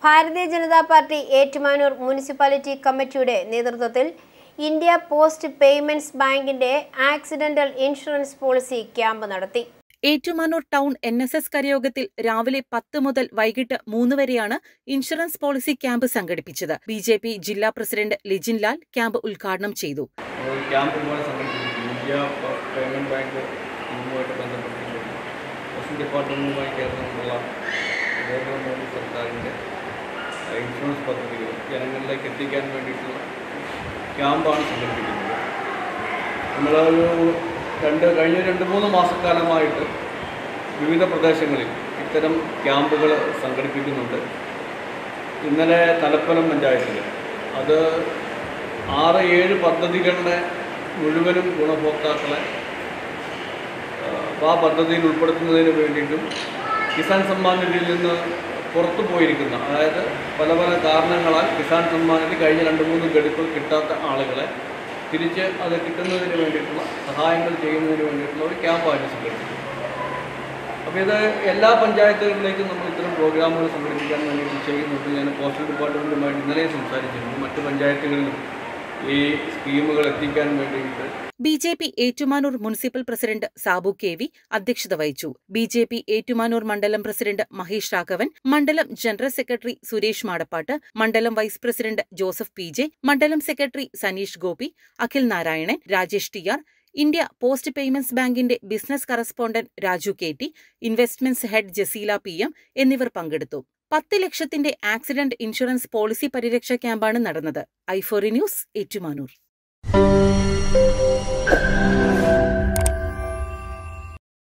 ഭാരതീയ Janata party Ettumanoor municipality കമ്മിറ്റിയുടെ നേതൃത്വത്തിൽ ഇന്ത്യ പോസ്റ്റ് പേയ്മെന്റ്സ് ബാങ്കിന്റെ ആക്സിഡന്റൽ ഇൻഷുറൻസ് പോളിസി ക്യാമ്പ് നടത്തി Ettumanoor town N S S കരയോഗത്തിൽ രാവിലെ പത്ത് മുതൽ വൈകിട്ട് മൂന്ന് വരെയാണ് ഇൻഷുറൻസ് പോളിസി ക്യാമ്പ് സംഘടിപ്പിച്ചത് ബി ജെ പി ജില്ലാ പ്രസിഡന്റ് ലിജിൻ ലാൽ ക്യാമ്പ് ഉദ്ഘാടനം ചെയ്തു ഒരു ക്യാമ്പ് പോലെ സംഘടിപ്പിച്ചിട്ടുണ്ട് ഇന്ത്യ പേയ്മെൻറ്റ് ബാങ്ക് സ്കീമുമായിട്ട് ബന്ധപ്പെട്ടിട്ട് പോസ്റ്റ് ഡിപ്പാർട്ട്മെൻറ്റുമായി ചേർന്നുകൊണ്ടുള്ള നരേന്ദ്രമോദി സർക്കാരിൻ്റെ ഇൻഷുറൻസ് പദ്ധതികൾ ജനങ്ങളിലേക്ക് എത്തിക്കാൻ വേണ്ടിയിട്ടുള്ള ക്യാമ്പാണ് സംഘടിപ്പിക്കുന്നത് നമ്മളൊരു രണ്ട് കഴിഞ്ഞ രണ്ട് മൂന്ന് മാസക്കാലമായിട്ട് വിവിധ പ്രദേശങ്ങളിൽ ഇത്തരം ക്യാമ്പുകൾ സംഘടിപ്പിക്കുന്നുണ്ട് ഇന്നലെ തലപ്പലം പഞ്ചായത്തിൽ അത് ആറ് ഏഴ് പദ്ധതികളുടെ മുഴുവനും ഗുണഭോക്താക്കളെ ആ, ആ പദ്ധതിയിൽ ഉൾപ്പെടുത്തുന്നതിന് വേണ്ടിയിട്ടും കിസാൻ സമ്മാൻ നിധിയിൽ നിന്ന് പുറത്തു പോയിരിക്കുന്ന അതായത് പല പല കാരണങ്ങളാൽ കിസാൻ സമ്മാൻ നിധി കഴിഞ്ഞ രണ്ട് മൂന്ന് ഗഡുക്കൾ കിട്ടാത്ത ആളുകളെ തിരിച്ച് അത് കിട്ടുന്നതിന് വേണ്ടിയിട്ടുള്ള സഹായങ്ങൾ ചെയ്യുന്നതിന് വേണ്ടിയിട്ടുള്ള ഒരു ക്യാമ്പായിട്ട് സംഘടിപ്പിക്കും അപ്പോൾ ഇത് എല്ലാ പഞ്ചായത്തുകളിലേക്കും നമ്മൾ ഇത്തരം പ്രോഗ്രാമുകൾ സംഘടിപ്പിക്കാൻ വേണ്ടിയിട്ട് ചെയ്യുന്നുണ്ട് ഞാൻ പോസ്റ്റൽ ഡിപ്പാർട്ട്മെൻറ്റുമായിട്ട് ഇന്നലെ സംസാരിച്ചിരുന്നു മറ്റ് പഞ്ചായത്തുകളിലും ഈ സ്കീമുകൾ എത്തിക്കാൻ വേണ്ടിയിട്ട് B J P Ettumanoor municipal president Sabu K V അധ്യക്ഷത വഹിച്ചു ബി ജെ പി ഏറ്റുമാനൂർ മണ്ഡലം പ്രസിഡന്റ് മഹേഷ് രാഘവൻ മണ്ഡലം ജനറൽ സെക്രട്ടറി സുരേഷ് മാടപ്പാട്ട് മണ്ഡലം vice president Joseph P J മണ്ഡലം secretary Saneesh Gopi Akhil Narayanan Rajesh T R India post payments ബാങ്കിന്റെ business correspondent Raju K T investments head Jaseela P M എന്നിവർ പങ്കെടുത്തു പത്ത് ലക്ഷത്തിന്റെ ആക്സിഡന്റ് ഇൻഷുറൻസ് പോളിസി പരിരക്ഷ ക്യാമ്പാണ് നടന്നത് ഐഫോറി ന്യൂസ് ഏറ്റുമാനൂർ